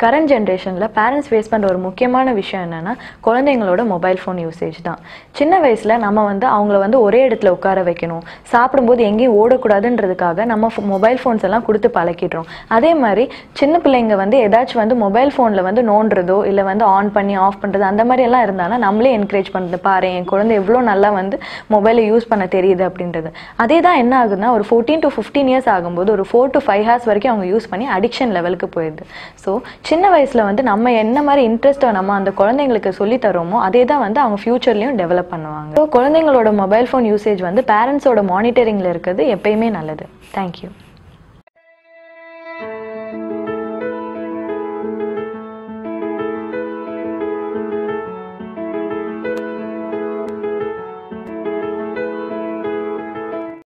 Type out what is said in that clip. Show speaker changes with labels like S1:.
S1: current ஜென்ரேஷனில் parents face பண்ணுற ஒரு முக்கியமான விஷயம் என்னென்னா குழந்தைங்களோட மொபைல் ஃபோன் யூசேஜ் தான் சின்ன வயசில் நம்ம வந்து அவங்கள வந்து ஒரே இடத்துல உட்கார வைக்கணும் சாப்பிடும்போது எங்கேயும் ஓடக்கூடாதுன்றதுக்காக நம்ம மொபைல் ஃபோன்ஸ் எல்லாம் கொடுத்து பழக்கிடுறோம் அதே மாதிரி சின்ன பிள்ளைங்க வந்து ஏதாச்சும் வந்து மொபைல் ஃபோனில் வந்து நோண்டுறதோ இல்லை வந்து ஆன் பண்ணி ஆஃப் பண்ணுறது அந்த மாதிரி எல்லாம் இருந்தானா நம்மளே என்கரேஜ் பண்ணுறது பாரு என் குழந்தை எவ்வளோ நல்லா வந்து மொபைலை யூஸ் பண்ண தெரியுது அப்படின்றது அதே தான் என்ன ஆகுதுன்னா ஒரு ஃபோர்டீன் டு ஃபிஃப்டீன் இயர்ஸ் ஆகும்போது ஒரு ஃபோர் டு ஃபைவ் ஹார்ஸ் வரைக்கும் அவங்க யூஸ் பண்ணி அடிக்ஷன் லெவலுக்கு போயிடுது ஸோ சின்ன வயசில் வந்து நம்ம என்ன மாதிரி இன்ட்ரெஸ்ட்டை நம்ம அந்த குழந்தைங்களுக்கு சொல்லி தரோமோ அதே தான் வந்து அவங்க ஃப்யூச்சர்லையும் டெவலப் பண்ணுவாங்க ஸோ குழந்தைங்களோட மொபைல் ஃபோன் யூசேஜ் வந்து பேரண்ட்ஸோட மானிட்டரிங்கில் இருக்கிறது எப்பயுமே நல்லது தேங்க்யூ